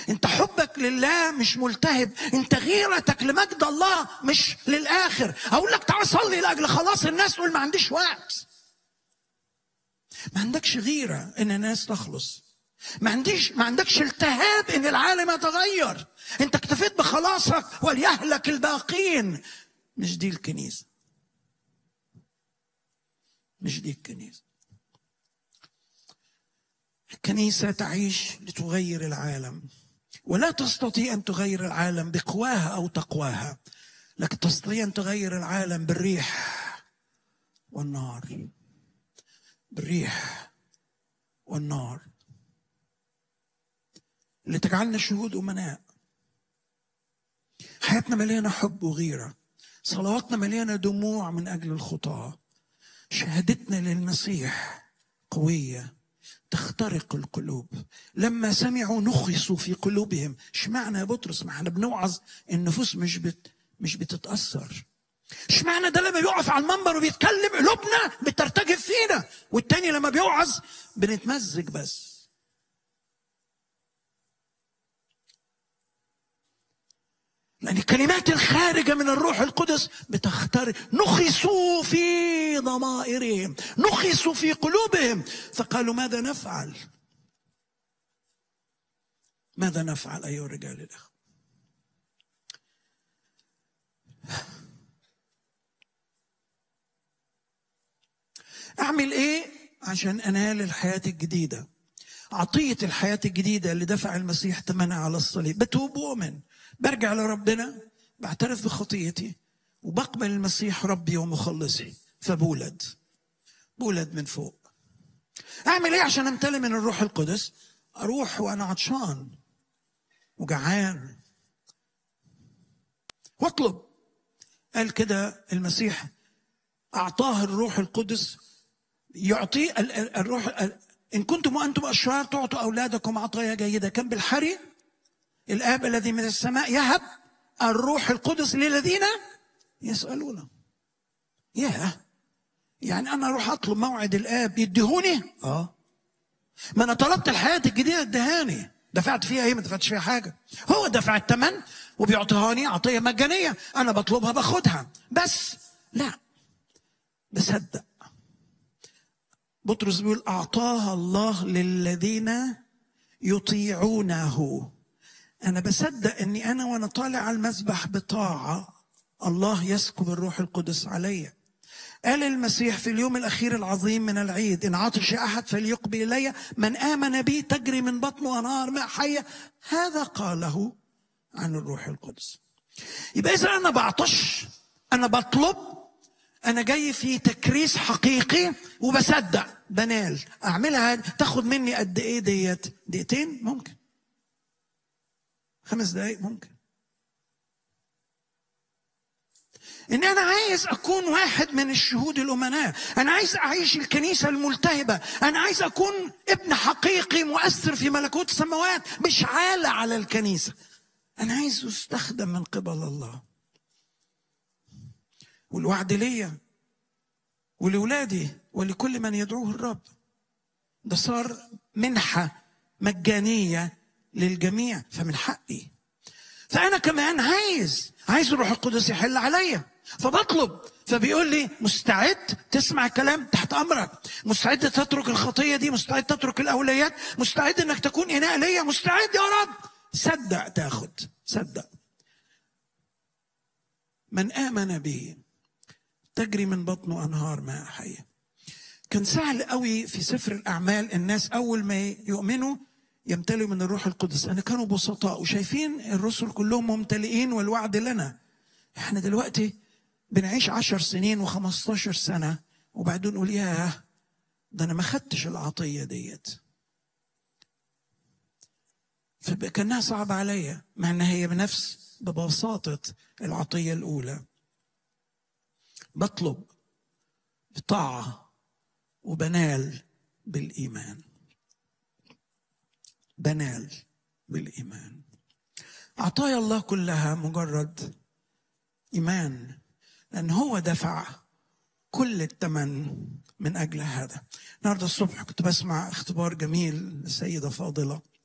انت حبك لله مش ملتهب انت غيرتك لمجد الله مش للاخر اقول لك تعال صلي لاجل خلاص الناس تقول ما عنديش وقت ما عندكش غيره ان الناس تخلص ما عنديش ما عندكش التهاب ان العالم يتغير انت اكتفيت بخلاصك وليهلك الباقين مش دي الكنيسه مش دي الكنيسه الكنيسه تعيش لتغير العالم ولا تستطيع ان تغير العالم بقواها او تقواها لكن تستطيع ان تغير العالم بالريح والنار بالريح والنار اللي تجعلنا شهود امناء حياتنا مليانه حب وغيره صلواتنا مليانه دموع من اجل الخطاه شهادتنا للمسيح قويه تخترق القلوب لما سمعوا نخصوا في قلوبهم اشمعنى يا بطرس ما احنا بنوعظ النفوس مش بت مش بتتاثر اشمعنى ده لما بيقف على المنبر وبيتكلم قلوبنا بترتجف فينا والتاني لما بيوعظ بنتمزج بس لأن الكلمات الخارجة من الروح القدس بتخترق نخسوا في ضمائرهم نخسوا في قلوبهم فقالوا ماذا نفعل ماذا نفعل أيها الرجال الأخوة أعمل إيه عشان أنال الحياة الجديدة عطية الحياة الجديدة اللي دفع المسيح ثمنها على الصليب بتوب وأؤمن برجع لربنا بعترف بخطيتي وبقبل المسيح ربي ومخلصي فبولد بولد من فوق اعمل ايه عشان امتلي من الروح القدس اروح وانا عطشان وجعان واطلب قال كده المسيح اعطاه الروح القدس يعطيه الروح ان كنتم وانتم اشرار تعطوا اولادكم عطايا جيده كم بالحري الآب الذي من السماء يهب الروح القدس للذين يسألونه ياه يعني أنا أروح أطلب موعد الآب يديهوني؟ آه ما أنا طلبت الحياة الجديدة ادهاني دفعت فيها إيه؟ ما دفعتش فيها حاجة هو دفع الثمن وبيعطيهاني عطية مجانية أنا بطلبها باخدها بس لا بصدق بطرس بيقول أعطاها الله للذين يطيعونه أنا بصدق إني أنا وأنا طالع على المسبح بطاعة الله يسكب الروح القدس عليا قال المسيح في اليوم الأخير العظيم من العيد إن عطش أحد فليقبل إلي من آمن بي تجري من بطنه أنهار ماء حية هذا قاله عن الروح القدس يبقى إذا أنا بعطش أنا بطلب أنا جاي في تكريس حقيقي وبصدق بنال أعملها تاخد مني قد إيه ديت دقيقتين ممكن خمس دقايق ممكن ان انا عايز اكون واحد من الشهود الامناء انا عايز اعيش الكنيسه الملتهبه انا عايز اكون ابن حقيقي مؤثر في ملكوت السماوات مش عالة على الكنيسه انا عايز استخدم من قبل الله والوعد ليا ولولادي ولكل من يدعوه الرب ده صار منحه مجانيه للجميع فمن حقي فأنا كمان عايز عايز الروح القدس يحل عليا فبطلب فبيقول لي مستعد تسمع كلام تحت امرك مستعد تترك الخطيه دي مستعد تترك الاولويات مستعد انك تكون اناء ليا مستعد يا رب صدق تاخد صدق من امن به تجري من بطنه انهار ماء حيه كان سهل قوي في سفر الاعمال الناس اول ما يؤمنوا يمتلئوا من الروح القدس أنا كانوا بسطاء وشايفين الرسل كلهم ممتلئين والوعد لنا احنا دلوقتي بنعيش عشر سنين وخمستاشر سنة وبعدين نقول ياه ده أنا ما خدتش العطية ديت فكأنها صعبة عليا مع أنها هي بنفس ببساطة العطية الأولى بطلب بطاعة وبنال بالإيمان بنال بالإيمان عطايا الله كلها مجرد إيمان لأن هو دفع كل الثمن من أجل هذا النهاردة الصبح كنت بسمع اختبار جميل للسيدة فاضلة